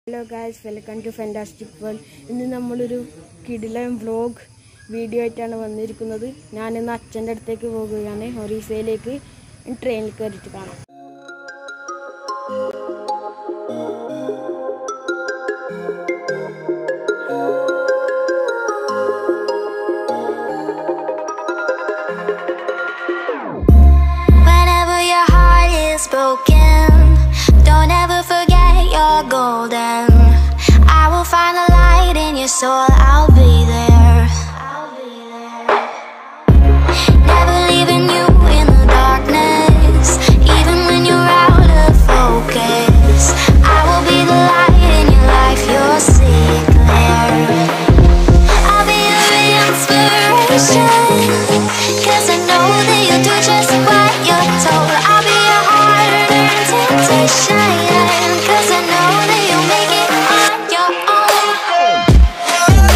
Hello guys welcome to fantastic world ഇന്ന് നമ്മളൊരു കിടിലൻ വ്ലോഗ് വീഡിയോ ആയിട്ടാണ് വന്നിരിക്കുന്നത് ഞാനിന്ന് അച്ഛൻ്റെ അടുത്തേക്ക് പോകുകയാണ് ഒറീസയിലേക്ക് ട്രെയിനിൽ കയറിയിട്ട് കാണാം Whenever your heart is broken, don't ever forget you're golden. I will find the light in your soul, I'll be there. Never leaving you in the darkness, even when you're out of focus. I will be the light in your life, you'll see it clear. I'll be your inspiration. Cause I know that you'll do just what you're told. I'll be your hard-earned temptation. Cause I know that you'll make it on your own.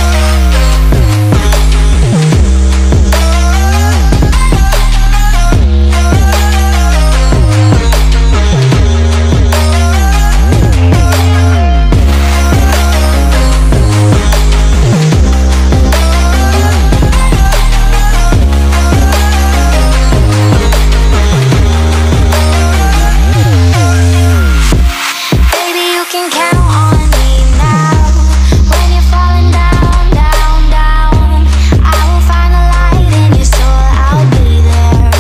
Baby, you can count on me now. When you're falling down, down, down, I will find the light in your soul. I'll be there.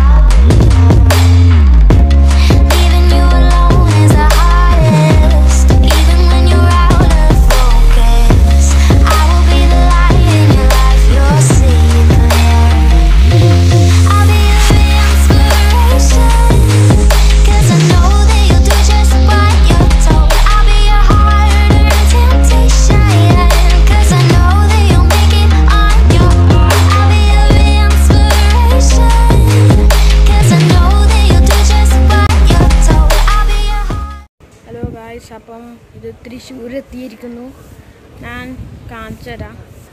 Leaving you alone is the hardest. Even when you're out of focus, I will be the light in your life. You'll see it clear. I'll be your inspiration. Cause I know that you'll do just what you're told. I'll be your hard-earned temptation. Cause I know that you'll make it on your own. I'll be your inspiration. Cause I know that you'll do just what you're told. I'll be your hello guys അപ്പം ഇത് തൃശ്ശൂർ എത്തിയിരിക്കുന്നു ഞാൻ കാണിച്ചു തരാം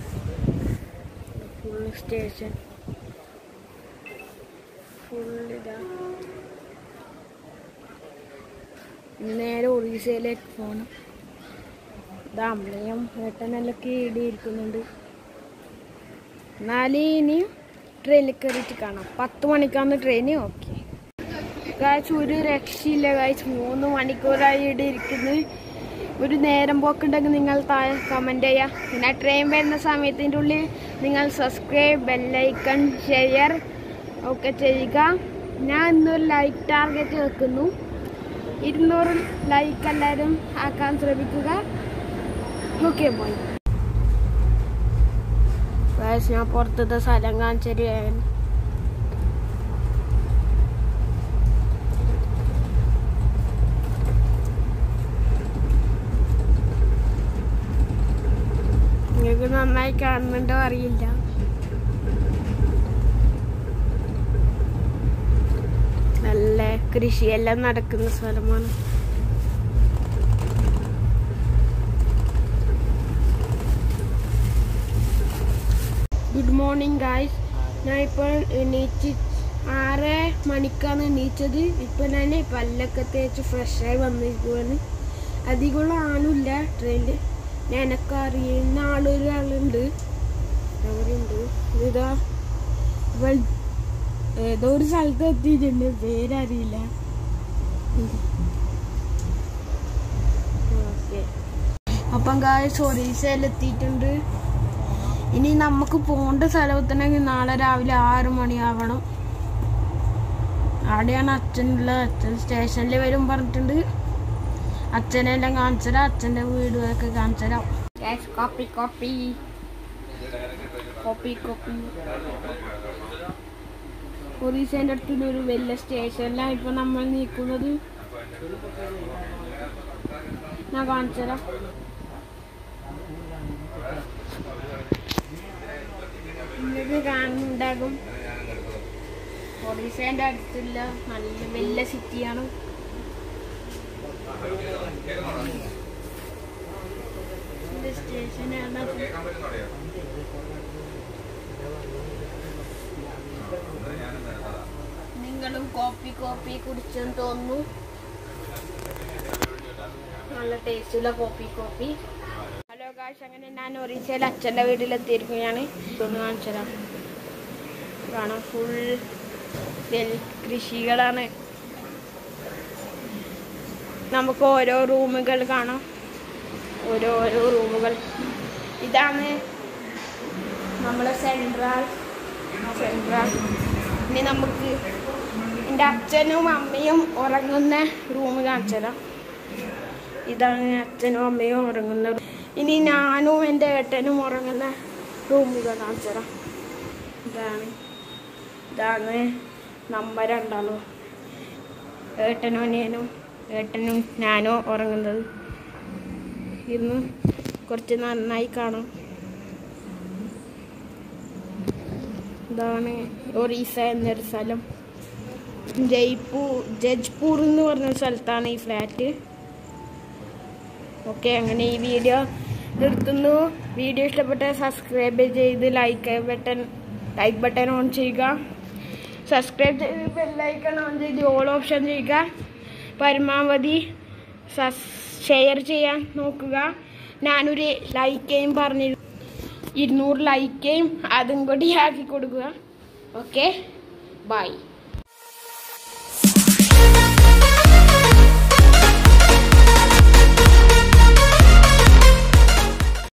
full station full ഇതാ ഇനി നേരെ ഒറീസയിലേക്ക് പോകണം ഇത് അമ്മയും ഏട്ടനെല്ലൊക്കെ ഇടിയിരിക്കുന്നുണ്ട് എന്നാലും ഇനി ട്രെയിനിൽ കയറിയിട്ട് കാണാം പത്ത് മണിക്കാണ് ട്രെയിൻ ഓക്കെ ഗായ്സ് ഒരു രക്ഷയില്ല ഗായ്സ് മൂന്ന് മണിക്കൂറായി ഇവിടെ ഇരിക്കുന്നത് ഒരു നേരം പോക്കുണ്ടെങ്കിൽ നിങ്ങൾ താഴെ കമൻറ്റ് ചെയ്യുക പിന്നെ ട്രെയിൻ വരുന്ന സമയത്തിൻ്റെ ഉള്ളിൽ നിങ്ങൾ സബ്സ്ക്രൈബ് ബെല്ലൈക്കൺ ഷെയർ ഒക്കെ ചെയ്യുക ഞാൻ ഇന്നൊരു ലൈക്ക് ടാർഗറ്റ് വെക്കുന്നു ഇരുന്നൂറ് ലൈക്ക് എല്ലാവരും ആക്കാൻ ശ്രമിക്കുക ഓക്കെ പോയി ഗായ്സ് ഞാൻ പുറത്തത്തെ സ്ഥലം കാണിച്ചരികയാണ് നിങ്ങൾക്ക് നന്നായി കാണുന്നുണ്ടോ അറിയില്ല നല്ല കൃഷിയെല്ലാം നടക്കുന്ന സ്ഥലമാണ് ഗുഡ് മോർണിംഗ് ഗായ്സ് ഞാൻ ഇപ്പോൾ എണീച്ച് ആറ് മണിക്കാണ് എണീച്ചത് ഇപ്പം ഞാൻ പല്ലൊക്കെ തേച്ച് ഫ്രഷായി വന്നിരിക്കുവാണ് അധികമുള്ള ആളുമില്ല ട്രെയിനിൽ എനക്ക് അറിയുന്ന ആളൊരാളുണ്ട് അവരുണ്ട് ഇതാ ഇവൾ ഏതോ ഒരു സ്ഥലത്ത് എത്തിയിട്ടുണ്ട് പേരറിയില്ല ഓക്കെ അപ്പം ഗായ്സ് ഒറീസയിൽ എത്തിയിട്ടുണ്ട് ഇനി നമുക്ക് പോകേണ്ട സ്ഥലത്തെങ്കിൽ നാളെ രാവിലെ ആറ് മണിയാവണം അവിടെയാണ് അച്ഛനുള്ളത് അച്ഛൻ സ്റ്റേഷനിൽ വരും പറഞ്ഞിട്ടുണ്ട് അച്ഛനെല്ലാം കാണിച്ചുതരാം അച്ഛൻ്റെ വീടുകളൊക്കെ കാണിച്ചുതരാം കോപ്പി കോപ്പി കോപ്പി കോപ്പി ഒറീസേൻ്റെ അടുത്തുള്ള ഒരു വലിയ സ്റ്റേഷനിലാണ് ഇപ്പൊ നമ്മൾ നിൽക്കുന്നത് ഞാൻ കാണിച്ചുതരാം നിങ്ങൾക്ക് കാണുന്നുണ്ടാകും ഒറീസേൻ്റെ അടുത്തുള്ള നല്ല വലിയ സിറ്റിയാണ് ഇത് സ്റ്റേഷനാണ് നിങ്ങളും കോപ്പി കോപ്പി കുടിച്ചെന്ന് തോന്നുന്നു നല്ല ടേസ്റ്റുള്ള കോപ്പി കോപ്പി ഹലോ ഗായ്സ് അങ്ങനെ ഞാൻ ഒറീസയിൽ അച്ഛൻ്റെ വീട്ടിലെത്തിയിരിക്കുകയാണ് ഇതൊന്ന് കാണിച്ചു തരാം കാണാം ഫുൾ കൃഷികളാണ് നമുക്ക് ഓരോ റൂമുകൾ കാണാം ഓരോ ഓരോ റൂമുകൾ ഇതാണ് നമ്മളെ സെൻട്രൽ സെൻട്രൽ ഇനി നമുക്ക് എൻ്റെ അച്ഛനും അമ്മയും ഉറങ്ങുന്ന റൂം കാണിച്ചു തരാം ഇതാണ് അച്ഛനും അമ്മയും ഉറങ്ങുന്ന room. ഇനി ഞാനും എൻ്റെ ഏട്ടനും ഉറങ്ങുന്ന റൂമുകൾ കാണിച്ചു തരാം ഇതാണ് ഇതാണ് നമ്മ രണ്ടാളും ഏട്ടനും അനിയനും ഏട്ടനും ഞാനും ഉറങ്ങുന്നത് ഇന്ന് കുറച്ച് നന്നായി കാണാം ഇതാണ് ഒറീസ എന്നൊരു സ്ഥലം ജയ്പൂർ ജജ്പൂർ എന്ന് പറഞ്ഞ സ്ഥലത്താണ് ഈ ഫ്ലാറ്റ് ഓക്കെ അങ്ങനെ ഈ വീഡിയോ നിർത്തുന്നു വീഡിയോ ഇഷ്ടപ്പെട്ട സബ്സ്ക്രൈബ് ചെയ്ത് like button like button on ചെയ്യുക സബ്സ്ക്രൈബ് ചെയ്ത് ബെല്ലൈക്കൺ ഓൺ ചെയ്ത് ഓൾ ഓപ്ഷൻ ചെയ്യുക പരമാവധി ഷെയർ ചെയ്യാൻ നോക്കുക ഞാനൊരു ലൈക്കേയും പറഞ്ഞു ഇരുന്നൂറ് ലൈക്കേയും അതും കൂടി ആക്കി കൊടുക്കുക ഓക്കെ ബൈ